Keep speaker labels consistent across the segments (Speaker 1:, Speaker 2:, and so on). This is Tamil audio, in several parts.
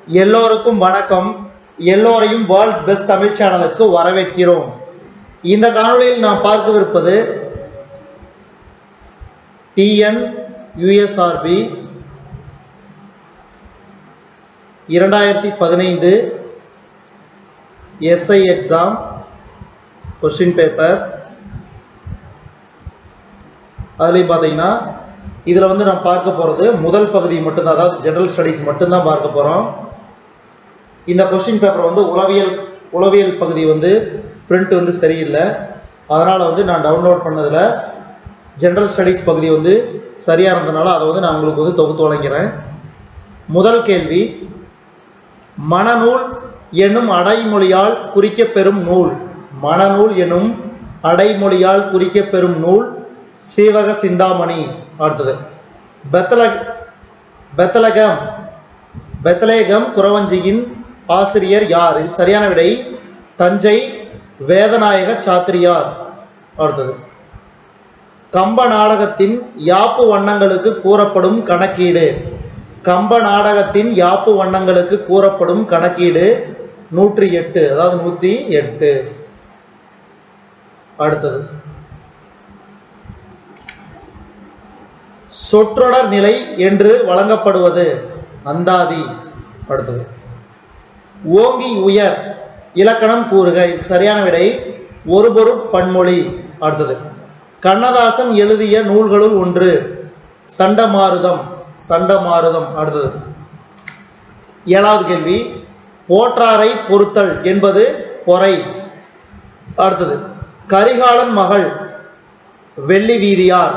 Speaker 1: எல்லோருக்கும் வணக்கம் எல்லோரையும் வேர்ல்ட்ஸ் பெஸ்ட் தமிழ் சேனலுக்கு வரவேற்கிறோம் இந்த காணொளியில் நாம் பார்க்கவிருப்பது டிஎன் யுஎஸ்ஆர்பி இரண்டாயிரத்தி பதினைந்து எஸ்ஐ எக்ஸாம் கொஸ்டின் பேப்பர் அதுலேயும் பார்த்தீங்கன்னா இதில் வந்து நம்ம பார்க்க போகிறது முதல் பகுதி மட்டும்தான் அதாவது ஜெனரல் ஸ்டடீஸ் மட்டும்தான் பார்க்க போகிறோம் இந்த கொஸ்டின் பேப்பர் வந்து உளவியல் உளவியல் பகுதி வந்து பிரிண்ட் வந்து சரியில்லை அதனால் வந்து நான் டவுன்லோட் பண்ணதில் ஜெனரல் ஸ்டடீஸ் பகுதி வந்து சரியாக இருந்ததுனால அதை வந்து நான் உங்களுக்கு வந்து தொகுத்து வழங்கிறேன் முதல் கேள்வி மணநூல் என்னும் அடைமொழியால் குறிக்கப்பெறும் நூல் மணநூல் எனும் அடைமொழியால் குறிக்கப்பெறும் நூல் சீவக சிந்தாமணி அடுத்தது பெத்தல பெத்தலகம் பெத்தலேகம் குறவஞ்சியின் ஆசிரியர் யார் இது சரியான விடை தஞ்சை வேதநாயக சாத்திரியார் அடுத்தது கம்ப நாடகத்தின் யாப்பு வண்ணங்களுக்கு கூறப்படும் கணக்கீடு கம்ப நாடகத்தின் யாப்பு வண்ணங்களுக்கு கூறப்படும் கணக்கீடு நூற்றி எட்டு அதாவது நூத்தி எட்டு அடுத்தது சொற்றொடர் நிலை என்று வழங்கப்படுவது அந்தாதி அடுத்தது ஓங்கி உயர் இலக்கணம் கூறுக இது சரியான விடை ஒரு பொருட் பன்மொழி அடுத்தது கண்ணதாசன் எழுதிய நூல்களுள் ஒன்று சண்டமாருதம் சண்டமாருதம் அடுத்தது ஏழாவது கேள்வி போற்றாரை பொறுத்தல் என்பது பொறை அடுத்தது கரிகாலன் மகள் வெள்ளி வீதியார்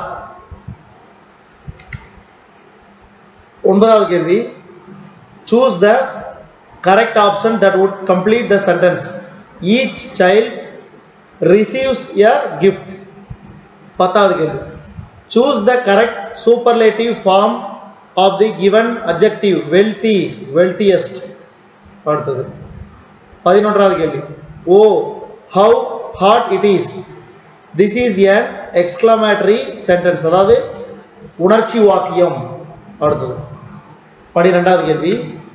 Speaker 1: ஒன்பதாவது கேள்வி choose the correct option that would complete the sentence each child receives a gift பத்தாவது கேள்வி choose the correct superlative form of the given objective wealthy wealthiest அடுத்தது பதினொன்றாவது கேள்வி oh how hot it is this is an exclamatory sentence அதாவது உணர்ச்சி வாக்கியம் அடுத்தது பனிரெண்டாவது கேள்வி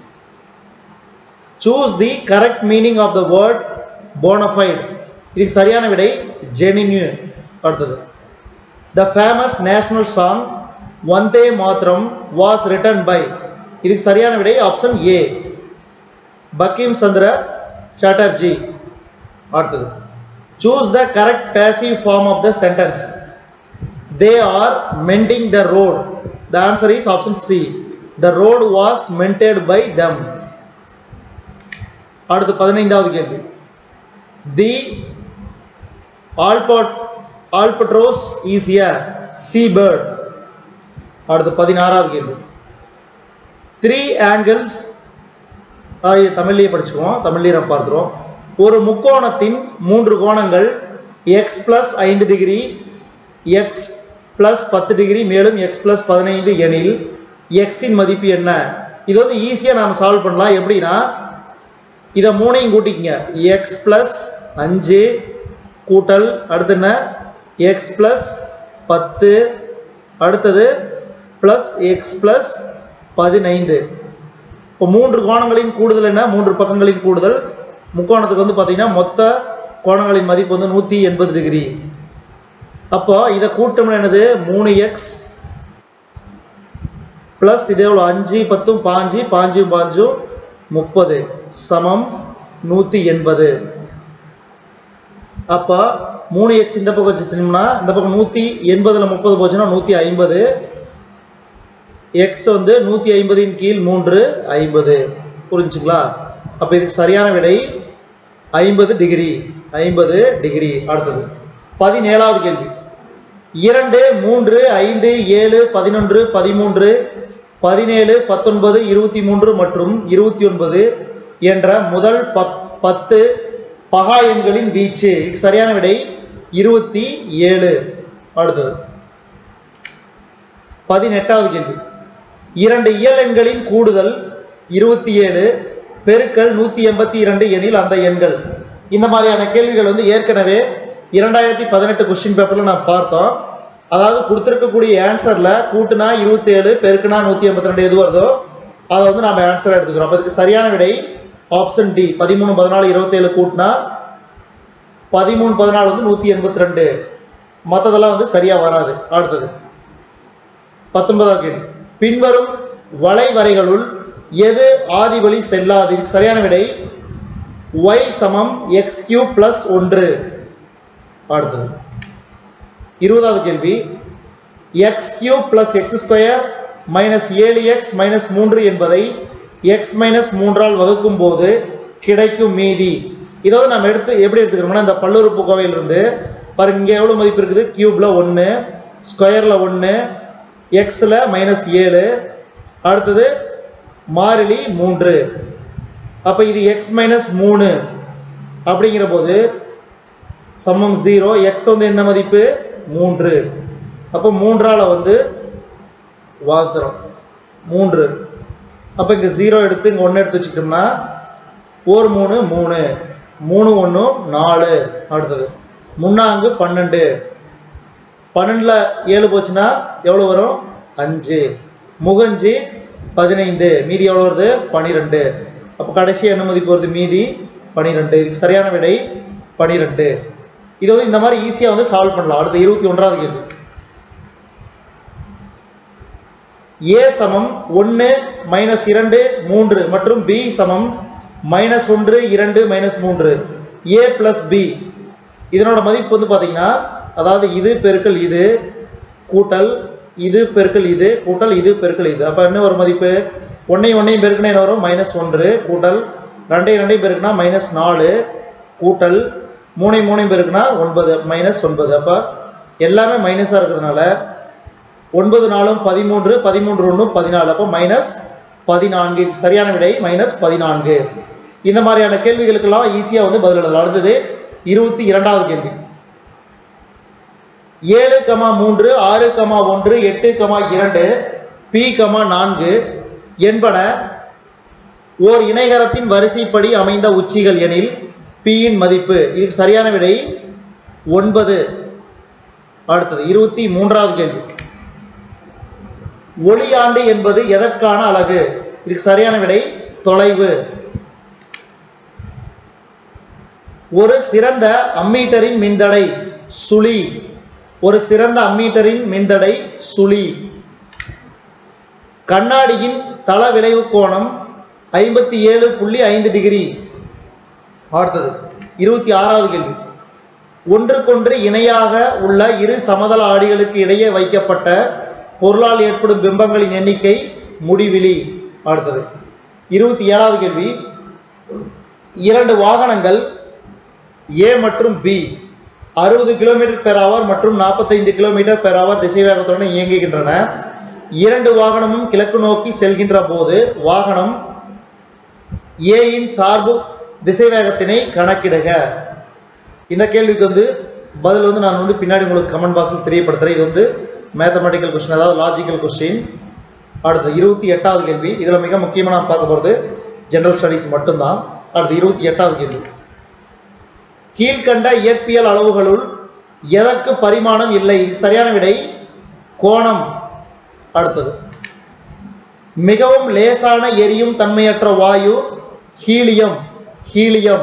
Speaker 1: choose the correct meaning of the word bona fide இதுக்கு சரியான விடை ஜெனின்யூ அடுத்தது the famous national song Vande Mataram was written by இதுக்கு சரியான விடை ஆப்ஷன் ஏ பக்கிம் சந்திர சாட்டர்ஜி அடுத்தது choose the correct passive form of the sentence they are mending the road the answer is option C the road was mended by them அடுத்து பதினைந்தாவது கேள்வி தி ஆல்பட் albatross is a sea bird அடுத்து பதினாறாவது கேள்வி த்ரீ ஆங்கிள்ஸ் தமிழ்லேயே படிச்சுக்குவோம் தமிழ்லேயே நம்ம பார்த்துருவோம் ஒரு முக்கோணத்தின் மூன்று கோணங்கள் எக்ஸ் பிளஸ் ஐந்து டிகிரி எக்ஸ் பிளஸ் பத்து டிகிரி மேலும் எக்ஸ் பிளஸ் பதினைந்து எனில் எக்ஸின் மதிப்பு என்ன இது வந்து ஈஸியாக நாம் சால்வ் பண்ணலாம் எப்படின்னா இதை மூணையும் கூட்டிக்கங்க எக்ஸ் பிளஸ் அஞ்சு கூட்டல் அடுத்து என்ன எக்ஸ் பிளஸ் பத்து அடுத்தது பிளஸ் எக்ஸ் பிளஸ் பதினைந்து இப்போ மூன்று கோணங்களின் கூடுதல் என்ன மூன்று பக்கங்களின் கூடுதல் முக்கோணத்துக்கு வந்து பார்த்தீங்கன்னா மொத்த கோணங்களின் மதிப்பு வந்து நூற்றி எண்பது டிகிரி அப்போ இதை கூட்டம்னு என்னது மூணு எக்ஸ் பிளஸ் இது எவ்வளோ அஞ்சு பத்தும் பாஞ்சு பாஞ்சும் பாஞ்சும் முப்பது சமம் நூற்றி எண்பது அப்போ மூணு எக்ஸ் இந்த பக்கம் வச்சுட்டோம்னா இந்த பக்கம் நூற்றி எண்பதில் முப்பது போச்சுன்னா நூற்றி ஐம்பது எக்ஸ் வந்து நூற்றி ஐம்பதின் கீழ் மூன்று ஐம்பது புரிஞ்சுங்களா அப்போ இதுக்கு சரியான விடை ஐம்பது டிகிரி ஐம்பது டிகிரி அடுத்தது பதினேழாவது கேள்வி இரண்டு மூன்று ஐந்து ஏழு பதினொன்று பதிமூன்று பதினேழு பத்தொன்பது இருபத்தி மூன்று மற்றும் இருபத்தி ஒன்பது என்ற முதல் பத்து பகா எண்களின் வீச்சு இதுக்கு சரியான விடை இருபத்தி ஏழு அடுத்தது பதினெட்டாவது கேள்வி இரண்டு இயல் எண்களின் கூடுதல் இருபத்தி ஏழு பெருக்கல் நூத்தி எண்பத்தி இரண்டு எனில் அந்த எண்கள் இந்த மாதிரியான கேள்விகள் வந்து ஏற்கனவே இரண்டாயிரத்தி பதினெட்டு கொஸ்டின் பேப்பர்ல நான் பார்த்தோம் அதாவது கொடுத்துருக்கக்கூடிய ஆன்சர்ல கூட்டுனா இருபத்தி ஏழு பெருக்குனா நூத்தி எண்பத்தி ரெண்டு எது வருதோ அதை வந்து நம்ம ஆன்சரா எடுத்துக்கிறோம் அப்ப இதுக்கு சரியான விடை ஆப்ஷன் டி பதிமூணு பதினாலு இருபத்தேழு கூட்டினா பதிமூணு பதினாலு வந்து நூத்தி எண்பத்தி ரெண்டு மற்றதெல்லாம் வந்து சரியா வராது அடுத்தது பத்தொன்பதாவது கேள்வி பின்வரும் வளைவரைகளுள் எது ஆதி வழி செல்லாது இதுக்கு சரியான விடை y சமம் எக்ஸ் கியூ பிளஸ் ஒன்று அடுத்தது இருபதாவது கேள்வி x cube plus x square minus ஏழு எக்ஸ் மைனஸ் மூன்று என்பதை எக்ஸ் மைனஸ் மூன்றால் வகுக்கும் போது கிடைக்கும் மீதி இதாவது நம்ம எடுத்து எப்படி எடுத்துக்கிறோம்னா இந்த பல்லுறுப்புக்கோவையிலிருந்து பாருங்க இங்கே எவ்வளோ மதிப்பு இருக்குது கியூப்ல ஒன்று ஸ்கொயரில் ஒன்று எக்ஸில் மைனஸ் ஏழு அடுத்தது மாறிலி மூன்று அப்போ இது எக்ஸ் மைனஸ் மூணு அப்படிங்கிற போது சமம் ஜீரோ எக்ஸ் வந்து என்ன மதிப்பு மூன்று அப்போ மூன்றால வந்து வகுக்கிறோம் மூன்று அப்போ இங்கே ஜீரோ எடுத்து இங்கே ஒன்று எடுத்து வச்சுக்கிட்டோம்னா ஒரு மூணு மூணு மூணு ஒன்று நாலு அடுத்தது முன்னாங்கு பன்னெண்டு பன்னெண்டில் ஏழு போச்சுன்னா எவ்வளோ வரும் அஞ்சு முகஞ்சு பதினைந்து மீதி எவ்வளோ வருது பனிரெண்டு அப்போ கடைசி என்ன மதிப்பு வருது மீதி பனிரெண்டு இதுக்கு சரியான விடை பனிரெண்டு இது வந்து இந்த மாதிரி ஈஸியாக வந்து சால்வ் பண்ணலாம் அடுத்த இருபத்தி ஒன்றாவது கேள்வி ஏ சமம் ஒன்று மைனஸ் இரண்டு மூன்று மற்றும் பி சமம் மைனஸ் ஒன்று இரண்டு மைனஸ் மூன்று ஏ பிளஸ் பி இதனோட மதிப்பு வந்து பார்த்தீங்கன்னா அதாவது இது பெருக்கல் இது கூட்டல் இது பெருக்கல் இது கூட்டல் இது பெருக்கல் இது அப்போ என்ன ஒரு மதிப்பு ஒன்னையும் ஒன்னையும் பெருக்குனா என்ன வரும் மைனஸ் ஒன்று கூட்டல் ரெண்டையும் ரெண்டையும் பெருக்குனா மைனஸ் நாலு கூட்டல் மூணையும் மூணையும் பெருக்குனா ஒன்பது மைனஸ் ஒன்பது அப்போ எல்லாமே மைனஸாக இருக்கிறதுனால ஒன்பது நாளும் பதிமூன்று பதிமூன்று ஒன்றும் பதினாலு அப்போ மைனஸ் பதினான்கு இது சரியான விடை மைனஸ் பதினான்கு இந்த மாதிரியான கேள்விகளுக்கெல்லாம் ஈஸியாக வந்து பதில் எழுதலாம் அடுத்தது இருபத்தி இரண்டாவது கேள்வி ஏழு கமா மூன்று ஆறு கமா ஒன்று எட்டு கமா இரண்டு பி கமா நான்கு என்பன ஓர் இணைகரத்தின் வரிசைப்படி அமைந்த உச்சிகள் எனில் பியின் மதிப்பு இதுக்கு சரியான விடை ஒன்பது அடுத்தது இருபத்தி மூன்றாவது கேள்வி ஒளியாண்டு என்பது எதற்கான அலகு இதுக்கு சரியான விடை தொலைவு ஒரு சிறந்த அம்மீட்டரின் மின்தடை சுழி ஒரு சிறந்த அம்மீட்டரின் மின்தடை சுழி கண்ணாடியின் தள விளைவு கோணம் ஐம்பத்தி ஏழு புள்ளி ஐந்து டிகிரி அடுத்தது இருபத்தி ஆறாவது கேள்வி ஒன்றுக்கொன்று இணையாக உள்ள இரு சமதள ஆடிகளுக்கு இடையே வைக்கப்பட்ட பொருளால் ஏற்படும் பிம்பங்களின் எண்ணிக்கை முடிவிலி அடுத்தது இருபத்தி ஏழாவது கேள்வி இரண்டு வாகனங்கள் ஏ மற்றும் பி அறுபது கிலோமீட்டர் பெர் ஹவர் மற்றும் நாற்பத்தைந்து கிலோமீட்டர் பெர் ஹவர் திசை வேகத்துடன் இயங்குகின்றன இரண்டு வாகனமும் கிழக்கு நோக்கி செல்கின்ற போது வாகனம் ஏயின் சார்பு திசை வேகத்தினை கணக்கிடுக இந்த கேள்விக்கு வந்து பதில் வந்து நான் வந்து பின்னாடி உங்களுக்கு கமெண்ட் பாக்ஸில் தெரியப்படுத்துறேன் இது வந்து மேத்தமெட்டிக்கல் கொஸ்டின் அதாவது லாஜிக்கல் கொஸ்டின் அடுத்து இருபத்தி எட்டாவது கேள்வி இதில் மிக முக்கியமாக நான் பார்க்க போகிறது ஜெனரல் ஸ்டடீஸ் மட்டும்தான் அடுத்து இருபத்தி எட்டாவது கேள்வி கீழ்கண்ட இயற்பியல் அளவுகளுள் எதற்கு பரிமாணம் இல்லை இது சரியான விடை கோணம் அடுத்தது மிகவும் லேசான எரியும் தன்மையற்ற வாயு ஹீலியம் ஹீலியம்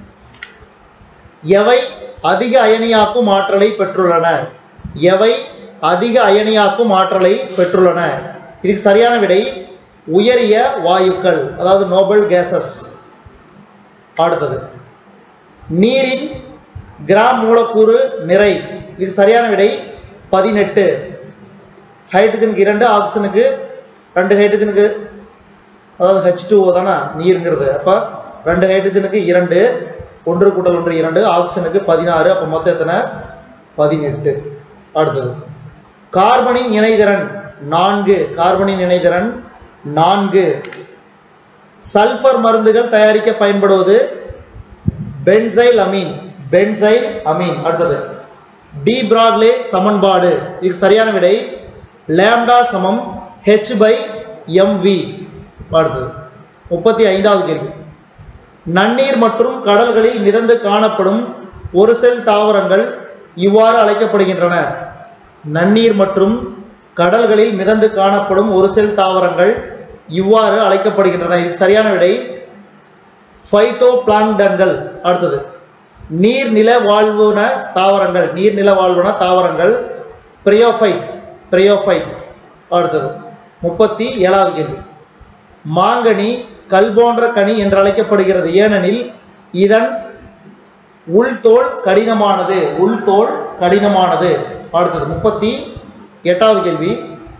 Speaker 1: எவை அதிக அயனியாக்கும் ஆற்றலை பெற்றுள்ளன எவை அதிக அயனியாக்கும் ஆற்றலை பெற்றுள்ளன இதுக்கு சரியான விடை உயரிய வாயுக்கள் அதாவது நோபல் கேசஸ் அடுத்தது நீரின் கிராம் மூலக்கூறு நிறை இதுக்கு சரியான விடை பதினெட்டு ஹைட்ரஜனுக்கு இரண்டு ஆக்சிஜனுக்கு ரெண்டு ஹைட்ரஜனுக்கு அதாவது ஹெச் டூ தானே நீருங்கிறது அப்போ ரெண்டு ஹைட்ரஜனுக்கு இரண்டு ஒன்று கூட்டல் ஒன்று இரண்டு ஆக்சிஜனுக்கு பதினாறு அப்போ மொத்தம் எத்தனை பதினெட்டு அடுத்தது கார்பனின் இணைதிறன் நான்கு கார்பனின் இணைதிறன் நான்கு சல்ஃபர் மருந்துகள் தயாரிக்க பயன்படுவது பென்சைல் அமீன் பென்சைல் அமீன் அடுத்தது டி பிராட்லே சமன்பாடு இதுக்கு சரியான விடை லேம்டா சமம் ஹெச் பை எம்வி அடுத்தது முப்பத்தி ஐந்தாவது கேள்வி நன்னீர் மற்றும் கடல்களில் மிதந்து காணப்படும் ஒரு செல் தாவரங்கள் இவ்வாறு அழைக்கப்படுகின்றன நன்னீர் மற்றும் கடல்களில் மிதந்து காணப்படும் ஒரு செல் தாவரங்கள் இவ்வாறு அழைக்கப்படுகின்றன இதுக்கு சரியான விடை ஃபைட்டோ பிளாங்டன்கள் அடுத்தது நீர்நில வாழ்வுன தாவரங்கள் நீர்நில வாழ்வுன தாவரங்கள் பிரியோஃபைட் பிரியோஃபைட் அடுத்தது முப்பத்தி ஏழாவது கேள்வி மாங்கனி கல் போன்ற கனி என்று அழைக்கப்படுகிறது ஏனெனில் இதன் உள்தோல் கடினமானது உள்தோல் கடினமானது அடுத்தது முப்பத்தி எட்டாவது கேள்வி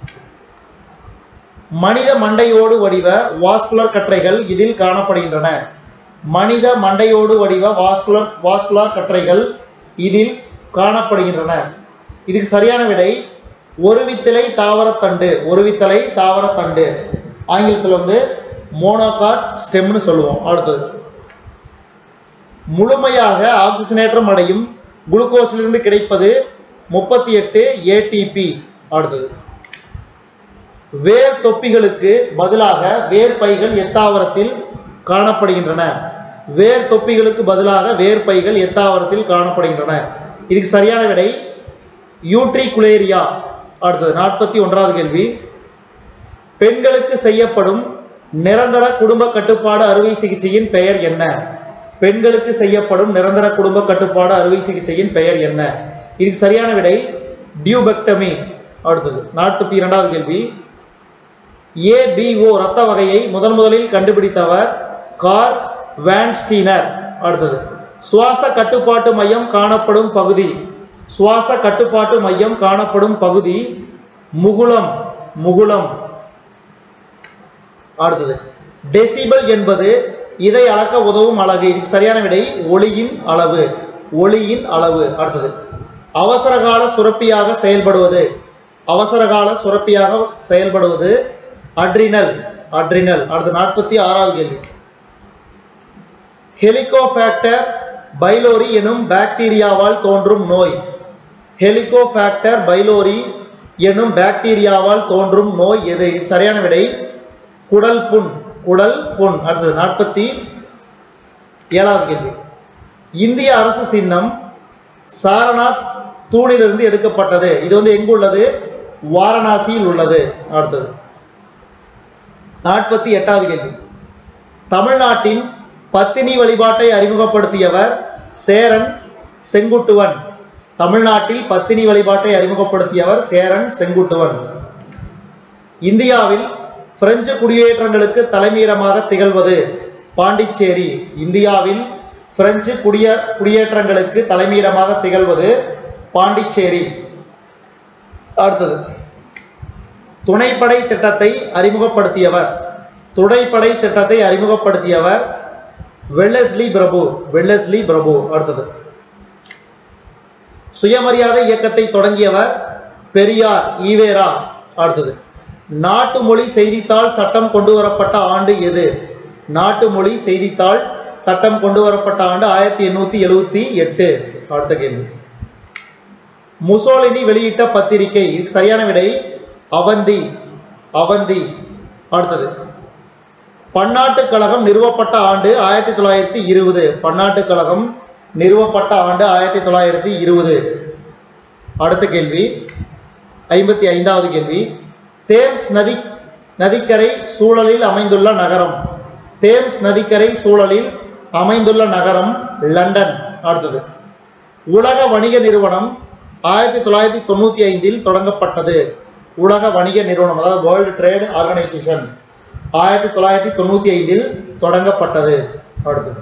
Speaker 1: மனித மண்டையோடு வடிவ வாஸ்குலர் கற்றைகள் இதில் காணப்படுகின்றன மனித மண்டையோடு வடிவ வாஸ்குலர் வாஸ்குலர் கற்றைகள் இதில் காணப்படுகின்றன இதுக்கு சரியான விடை ஒருவித்தலை தாவரத்தண்டு ஒருவித்தலை தாவரத்தண்டு ஆங்கிலத்தில் வந்து மோனோகாட் ஸ்டெம்னு சொல்லுவோம் அடுத்தது முழுமையாக ஆக்சிஜனேற்றம் அடையும் குளுக்கோஸிலிருந்து கிடைப்பது முப்பத்தி எட்டு ஏடிபி அடுத்தது வேர் தொப்பிகளுக்கு பதிலாக வேர் பைகள் எத்தாவரத்தில் காணப்படுகின்றன வேர் தொப்பிகளுக்கு பதிலாக வேர் பைகள் எத்தாவரத்தில் காணப்படுகின்றன இதுக்கு சரியான விடை யூட்ரிகுலேரியா அடுத்தது நாற்பத்தி ஒன்றாவது கேள்வி பெண்களுக்கு செய்யப்படும் நிரந்தர குடும்ப கட்டுப்பாடு அறுவை சிகிச்சையின் பெயர் என்ன பெண்களுக்கு செய்யப்படும் நிரந்தர குடும்ப கட்டுப்பாடு அறுவை சிகிச்சையின் பெயர் என்ன இதுக்கு சரியான விடை டியூபெக்டமி அடுத்தது நாற்பத்தி இரண்டாவது கேள்வி ஏபிஓ ரத்த வகையை முதன் முதலில் கண்டுபிடித்தவர் கார் வேன்ஸ்டீனர் அடுத்தது சுவாச கட்டுப்பாட்டு மையம் காணப்படும் பகுதி சுவாச கட்டுப்பாட்டு மையம் காணப்படும் பகுதி முகுளம் முகுளம் அடுத்தது டெசிபல் என்பது இதை அளக்க உதவும் அலகு இதுக்கு சரியான விடை ஒளியின் அளவு ஒளியின் அளவு அடுத்தது அவசரகால சுரப்பியாக செயல்படுவது அவசரகால சுரப்பியாக செயல்படுவது அட்ரினல் அட்ரினல் அடுத்து நாற்பத்தி ஆறாவது கேள்வி ஹெலிகோஃபாக்டர் பைலோரி எனும் பாக்டீரியாவால் தோன்றும் நோய் ஹெலிகோஃபாக்டர் பைலோரி எனும் பாக்டீரியாவால் தோன்றும் நோய் எது இது சரியான விடை குடல் புண் குடல் புண் அடுத்தது நாற்பத்தி ஏழாவது கேள்வி இந்திய அரசு சின்னம் சாரநாத் தூணிலிருந்து எடுக்கப்பட்டது இது வந்து எங்கு உள்ளது வாரணாசியில் உள்ளது அடுத்தது நாற்பத்தி எட்டாவது கேள்வி தமிழ்நாட்டின் பத்தினி வழிபாட்டை அறிமுகப்படுத்தியவர் சேரன் செங்குட்டுவன் தமிழ்நாட்டில் பத்தினி வழிபாட்டை அறிமுகப்படுத்தியவர் சேரன் செங்குட்டுவன் இந்தியாவில் பிரெஞ்சு குடியேற்றங்களுக்கு தலைமையிடமாக திகழ்வது பாண்டிச்சேரி இந்தியாவில் பிரெஞ்சு குடிய குடியேற்றங்களுக்கு தலைமையிடமாக திகழ்வது பாண்டிச்சேரி அடுத்தது துணைப்படை திட்டத்தை அறிமுகப்படுத்தியவர் துணைப்படை திட்டத்தை அறிமுகப்படுத்தியவர் வெல்லஸ்லி பிரபு வெல்லஸ்லி பிரபு அடுத்தது சுயமரியாதை இயக்கத்தை தொடங்கியவர் பெரியார் ஈவேரா அடுத்தது நாட்டு மொழி செய்தித்தாள் சட்டம் கொண்டு வரப்பட்ட ஆண்டு எது நாட்டு மொழி செய்தித்தாள் சட்டம் கொண்டு வரப்பட்ட ஆண்டு ஆயிரத்தி எண்ணூத்தி எழுவத்தி எட்டு அடுத்த கேள்வி முசோலினி வெளியிட்ட பத்திரிகை இதுக்கு சரியான விடை அவந்தி அவந்தி அடுத்தது பன்னாட்டு கழகம் நிறுவப்பட்ட ஆண்டு ஆயிரத்தி தொள்ளாயிரத்தி இருபது பன்னாட்டு கழகம் நிறுவப்பட்ட ஆண்டு ஆயிரத்தி தொள்ளாயிரத்தி இருபது அடுத்த கேள்வி ஐம்பத்தி ஐந்தாவது கேள்வி தேம்ஸ் நதி நதிக்கரை சூழலில் அமைந்துள்ள நகரம் தேம்ஸ் நதிக்கரை சூழலில் அமைந்துள்ள நகரம் லண்டன் அடுத்தது உலக வணிக நிறுவனம் ஆயிரத்தி தொள்ளாயிரத்தி தொண்ணூத்தி ஐந்தில் தொடங்கப்பட்டது உலக வணிக நிறுவனம் அதாவது வேர்ல்டு ட்ரேட் ஆர்கனைசேஷன் ஆயிரத்தி தொள்ளாயிரத்தி தொண்ணூத்தி ஐந்தில் தொடங்கப்பட்டது அடுத்தது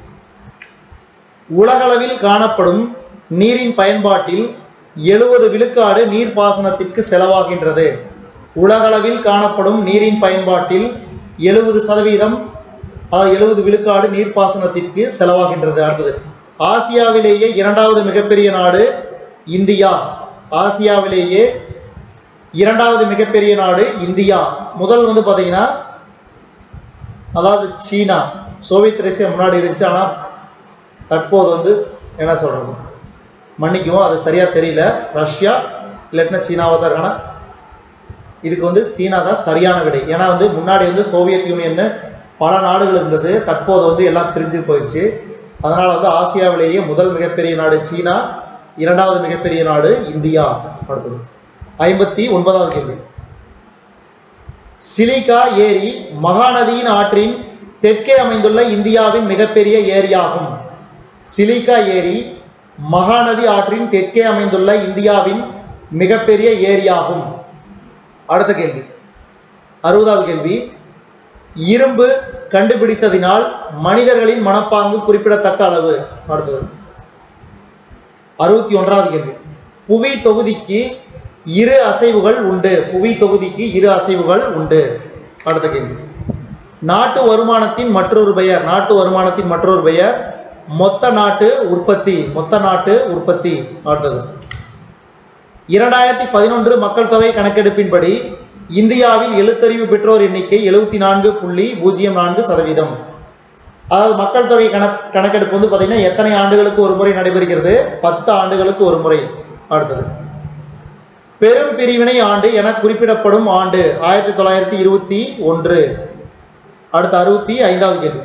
Speaker 1: உலகளவில் காணப்படும் நீரின் பயன்பாட்டில் எழுபது விழுக்காடு நீர்ப்பாசனத்திற்கு செலவாகின்றது உலகளவில் காணப்படும் நீரின் பயன்பாட்டில் எழுபது சதவீதம் அதாவது எழுபது விழுக்காடு நீர்ப்பாசனத்திற்கு செலவாகின்றது அடுத்தது ஆசியாவிலேயே இரண்டாவது மிகப்பெரிய நாடு இந்தியா ஆசியாவிலேயே இரண்டாவது மிகப்பெரிய நாடு இந்தியா முதல் வந்து பார்த்தீங்கன்னா அதாவது சீனா சோவியத் ரஷ்யா முன்னாடி இருந்துச்சு ஆனால் தற்போது வந்து என்ன சொல்றது மன்னிக்கவும் அது சரியா தெரியல ரஷ்யா இல்லாட்டினா சீனாவா தான் இருக்கானா இதுக்கு வந்து சீனா தான் சரியான விடை ஏன்னா வந்து முன்னாடி வந்து சோவியத் யூனியன் பல நாடுகள் இருந்தது தற்போது வந்து எல்லாம் பிரிஞ்சு போயிடுச்சு அதனால வந்து ஆசியாவிலேயே முதல் மிகப்பெரிய நாடு சீனா இரண்டாவது மிகப்பெரிய நாடு இந்தியா அடுத்தது ஐம்பத்தி ஒன்பதாவது கேள்வி சிலிகா ஏரி மகாநதியின் ஆற்றின் தெற்கே அமைந்துள்ள இந்தியாவின் மிகப்பெரிய ஏரியாகும் சிலிகா ஏரி மகாநதி ஆற்றின் தெற்கே அமைந்துள்ள இந்தியாவின் மிகப்பெரிய ஏரியாகும் அடுத்த கேள்வி அறுபதாவது கேள்வி இரும்பு கண்டுபிடித்ததினால் மனிதர்களின் மனப்பாங்கு குறிப்பிடத்தக்க அளவு அடுத்தது அறுபத்தி ஒன்றாவது கேள்வி புவி தொகுதிக்கு இரு அசைவுகள் உண்டு புவி தொகுதிக்கு இரு அசைவுகள் உண்டு அடுத்த கேள்வி நாட்டு வருமானத்தின் மற்றொரு பெயர் நாட்டு வருமானத்தின் மற்றொரு பெயர் மொத்த நாட்டு உற்பத்தி மொத்த நாட்டு உற்பத்தி அடுத்தது இரண்டாயிரத்தி பதினொன்று மக்கள் தொகை கணக்கெடுப்பின்படி இந்தியாவில் எழுத்தறிவு பெற்றோர் எண்ணிக்கை எழுபத்தி நான்கு புள்ளி பூஜ்ஜியம் நான்கு சதவீதம் அதாவது மக்கள் தொகை கணக் கணக்கெடுப்பு வந்து பார்த்தீங்கன்னா எத்தனை ஆண்டுகளுக்கு ஒரு முறை நடைபெறுகிறது பத்து ஆண்டுகளுக்கு ஒரு முறை அடுத்தது பெரும் பிரிவினை ஆண்டு என குறிப்பிடப்படும் ஆண்டு ஆயிரத்தி தொள்ளாயிரத்தி இருபத்தி ஒன்று அடுத்த அறுபத்தி ஐந்தாவது கேள்வி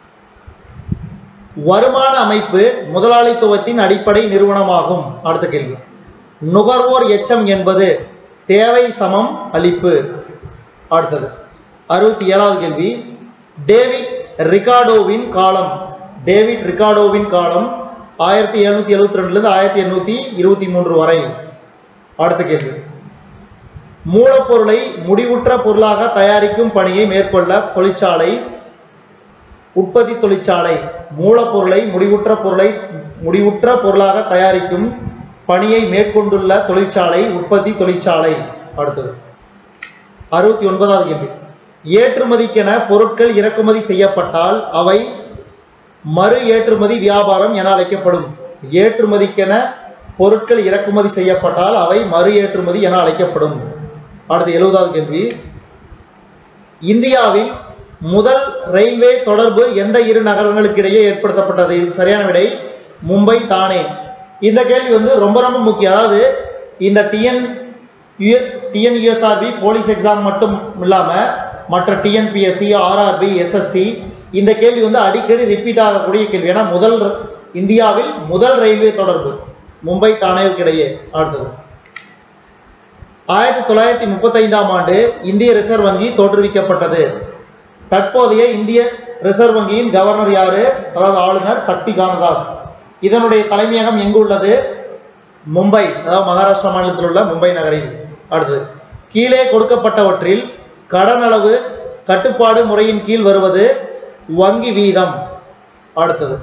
Speaker 1: வருமான அமைப்பு முதலாளித்துவத்தின் அடிப்படை நிறுவனமாகும் அடுத்த கேள்வி நுகர்வோர் எச்சம் என்பது தேவை சமம் அளிப்பு அடுத்தது அறுபத்தி ஏழாவது கேள்வி டேவிட் ரிகார்டோவின் காலம் டேவிட் ரிகார்டோவின் காலம் ஆயிரத்தி எழுநூத்தி எழுபத்தி ரெண்டுலேருந்து ஆயிரத்தி எண்ணூத்தி இருபத்தி மூன்று வரை அடுத்த கேள்வி மூலப்பொருளை முடிவுற்ற பொருளாக தயாரிக்கும் பணியை மேற்கொள்ள தொழிற்சாலை உற்பத்தி தொழிற்சாலை மூலப்பொருளை முடிவுற்ற பொருளை முடிவுற்ற பொருளாக தயாரிக்கும் பணியை மேற்கொண்டுள்ள தொழிற்சாலை உற்பத்தி தொழிற்சாலை அடுத்தது அறுபத்தி ஒன்பதாவது கேள்வி ஏற்றுமதிக்கென பொருட்கள் இறக்குமதி செய்யப்பட்டால் அவை மறு ஏற்றுமதி வியாபாரம் என அழைக்கப்படும் ஏற்றுமதிக்கென பொருட்கள் இறக்குமதி செய்யப்பட்டால் அவை மறு ஏற்றுமதி என அழைக்கப்படும் அடுத்து எழுபதாவது கேள்வி இந்தியாவில் முதல் ரயில்வே தொடர்பு எந்த இரு நகரங்களுக்கு இடையே ஏற்படுத்தப்பட்டது இது சரியான விடை மும்பை தானே இந்த கேள்வி வந்து ரொம்ப ரொம்ப முக்கியம் அதாவது இந்த டிஎன் டிஎன்யூஎஸ்ஆர்பி போலீஸ் எக்ஸாம் மட்டும் இல்லாம மற்ற டிஎன்பிஎஸ்சி ஆர்ஆர்பி எஸ்எஸ்சி இந்த கேள்வி வந்து அடிக்கடி ரிப்பீட் ஆகக்கூடிய கேள்வி ஏன்னா முதல் இந்தியாவில் முதல் ரயில்வே தொடர்பு மும்பை தானேவுக்கு இடையே அடுத்தது ஆயிரத்தி தொள்ளாயிரத்தி முப்பத்தைந்தாம் ஆண்டு இந்திய ரிசர்வ் வங்கி தோற்றுவிக்கப்பட்டது தற்போதைய இந்திய ரிசர்வ் வங்கியின் கவர்னர் யாரு அதாவது ஆளுநர் சக்தி காந்ததாஸ் இதனுடைய தலைமையகம் எங்கு உள்ளது மும்பை அதாவது மகாராஷ்டிரா மாநிலத்தில் உள்ள மும்பை நகரில் அடுத்தது கீழே கொடுக்கப்பட்டவற்றில் கடன் அளவு கட்டுப்பாடு முறையின் கீழ் வருவது வங்கி வீதம் அடுத்தது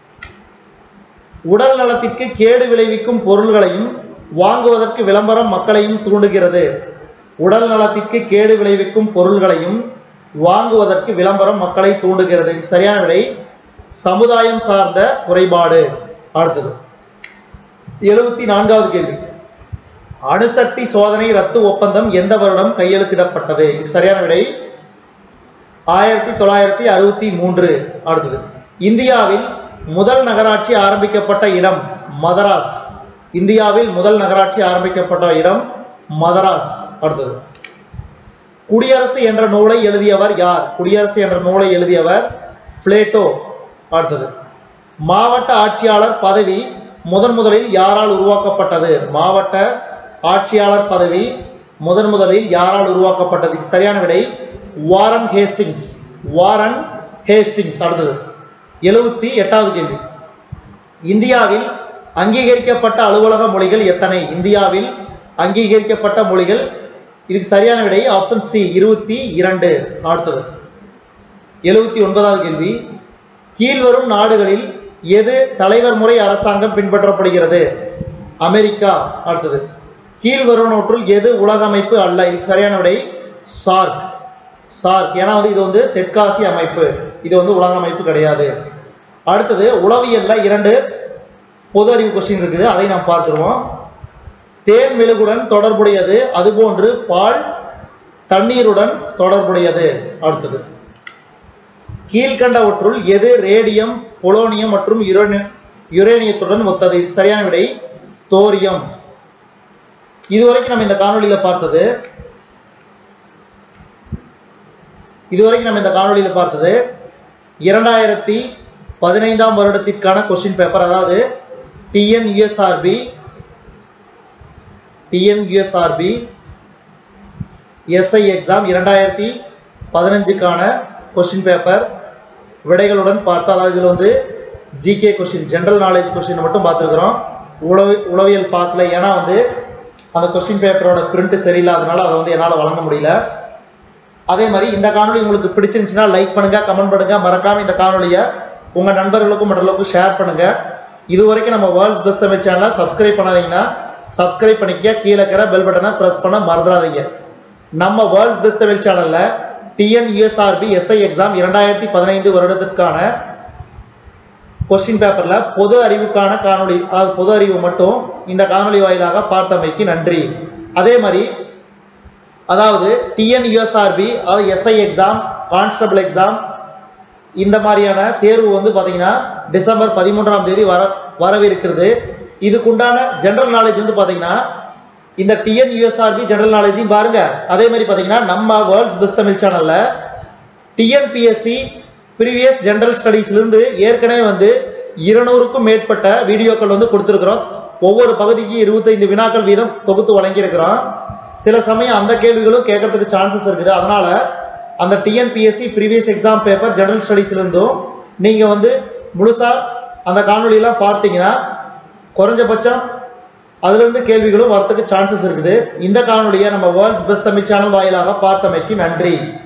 Speaker 1: உடல் நலத்திற்கு கேடு விளைவிக்கும் பொருள்களையும் வாங்குவதற்கு விளம்பரம் மக்களையும் தூண்டுகிறது உடல் நலத்திற்கு கேடு விளைவிக்கும் பொருள்களையும் வாங்குவதற்கு விளம்பரம் மக்களை தூண்டுகிறது இது சரியான விடை சமுதாயம் சார்ந்த குறைபாடு அடுத்தது எழுபத்தி நான்காவது கேள்வி அணுசக்தி சோதனை ரத்து ஒப்பந்தம் எந்த வருடம் கையெழுத்திடப்பட்டது இது சரியான விடை ஆயிரத்தி தொள்ளாயிரத்தி அறுபத்தி மூன்று அடுத்தது இந்தியாவில் முதல் நகராட்சி ஆரம்பிக்கப்பட்ட இடம் மதராஸ் இந்தியாவில் முதல் நகராட்சி ஆரம்பிக்கப்பட்ட இடம் மதராஸ் அடுத்தது குடியரசு என்ற நூலை எழுதியவர் யார் குடியரசு என்ற நூலை எழுதியவர் பிளேட்டோ அடுத்தது மாவட்ட ஆட்சியாளர் பதவி முதன் முதலில் யாரால் உருவாக்கப்பட்டது மாவட்ட ஆட்சியாளர் பதவி முதன் முதலில் யாரால் உருவாக்கப்பட்டது இதுக்கு சரியான விடை வாரன் ஹேஸ்டிங்ஸ் வாரன் ஹேஸ்டிங்ஸ் அடுத்தது எழுபத்தி எட்டாவது கேள்வி இந்தியாவில் அங்கீகரிக்கப்பட்ட அலுவலக மொழிகள் எத்தனை இந்தியாவில் அங்கீகரிக்கப்பட்ட மொழிகள் இதுக்கு சரியான விடை ஆப்ஷன் சி இருபத்தி இரண்டு அடுத்தது எழுபத்தி ஒன்பதாவது கேள்வி கீழ்வரும் நாடுகளில் எது தலைவர் முறை அரசாங்கம் பின்பற்றப்படுகிறது அமெரிக்கா அடுத்தது கீழ்வருவனவற்றுள் எது உலக அமைப்பு அல்ல இதுக்கு சரியான விடை சார்க் சார்க் ஏன்னா வந்து இது வந்து தெற்காசிய அமைப்பு இது வந்து உலக அமைப்பு கிடையாது அடுத்தது உளவியல்ல இரண்டு பொது அறிவு கொஸ்டின் இருக்குது அதை நாம் பார்த்துருவோம் தேன் மெழுகுடன் தொடர்புடையது அதுபோன்று பால் தண்ணீருடன் தொடர்புடையது அடுத்தது கீழ்கண்டவற்றுள் எது ரேடியம் பொலோனியம் மற்றும் யுரேனி யுரேனியத்துடன் ஒத்தது இது சரியான விடை தோரியம் இதுவரைக்கும் நம்ம இந்த காணொளியில பார்த்தது இதுவரைக்கும் நம்ம இந்த காணொளியில பார்த்தது இரண்டாயிரத்தி பதினைந்தாம் வருடத்திற்கான கொஸ்டின் பேப்பர் அதாவது டிஎன்யூஎஸ்ஆர்பி டிஎன்யூஎஸ்ஆர்பி எஸ்ஐ எக்ஸாம் இரண்டாயிரத்தி பதினஞ்சுக்கான கொஸ்டின் பேப்பர் விடைகளுடன் பார்த்தா அதாவது இதில் வந்து GK question general knowledge question மட்டும் பார்த்துருக்குறோம் உளவி உளவியல் பார்க்கல ஏன்னா வந்து அந்த கொஸ்டின் பேப்பரோட பிரிண்ட் சரியில்லாதனால அதை வந்து என்னால் வழங்க முடியல அதே மாதிரி இந்த காணொலி உங்களுக்கு பிடிச்சிருந்துச்சுன்னா லைக் பண்ணுங்க கமெண்ட் பண்ணுங்க மறக்காம இந்த காணொலியை உங்க நண்பர்களுக்கும் மற்றவர்களுக்கும் ஷேர் பண்ணுங்க இது வரைக்கும் நம்ம வேர்ல்ட்ஸ் பெஸ்ட் தமிழ் சேனலை சப்ஸ்கிரைப் பண்ணாதீங்கன்னா சப்ஸ்கிரைப் பண்ணிக்க கீழே இருக்கிற பெல் பட்டனை ப்ரெஸ் பண்ண மறந்துடாதீங்க நம்ம வேர்ல்ட்ஸ் பெஸ்ட் தமிழ் சேனல்ல டிஎன் யூஎஸ்ஆர்பி எஸ்ஐ எக்ஸாம் இரண்டாயிரத்தி பதினைந்து வருடத்திற்கான கொஸ்டின் பேப்பர்ல பொது அறிவுக்கான காணொளி அதாவது பொது அறிவு மட்டும் இந்த காணொளி வாயிலாக பார்த்தமைக்கு நன்றி அதே மாதிரி அதாவது டிஎன் யூஎஸ்ஆர்பி அதாவது எஸ்ஐ எக்ஸாம் கான்ஸ்டபிள் எக்ஸாம் இந்த மாதிரியான தேர்வு வந்து பார்த்தீங்கன்னா டிசம்பர் பதிமூன்றாம் தேதி வர வரவிருக்கிறது இதுக்குண்டான ஜெனரல் நாலேஜ் வந்து பார்த்தீங்கன்னா இந்த டிஎன் யூஎஸ்ஆர்பி ஜெனரல் நாலேஜையும் பாருங்க அதே மாதிரி பார்த்தீங்கன்னா நம்ம வேர்ல்ட்ஸ் பெஸ்ட் தமிழ் சேனல்ல டிஎன்பிஎஸ்சி ப்ரீவியஸ் ஜெனரல் ஸ்டடீஸ்லேருந்து ஏற்கனவே வந்து இருநூறுக்கும் மேற்பட்ட வீடியோக்கள் வந்து கொடுத்துருக்குறோம் ஒவ்வொரு பகுதிக்கு இருபத்தைந்து வினாக்கள் வீதம் தொகுத்து வழங்கியிருக்கிறோம் சில சமயம் அந்த கேள்விகளும் கேட்கறதுக்கு சான்சஸ் இருக்குது அதனால அந்த TNPSC previous exam paper general ஸ்டடீஸ்லேருந்தும் நீங்கள் வந்து முழுசாக அந்த காணொலியெல்லாம் பார்த்தீங்கன்னா குறைஞ்சபட்சம் அதுலேருந்து கேள்விகளும் வரத்துக்கு சான்சஸ் இருக்குது இந்த காணொலியை நம்ம வேர்ல்ட்ஸ் பெஸ்ட் தமிழ் சேனல் வாயிலாக பார்த்தமைக்கு நன்றி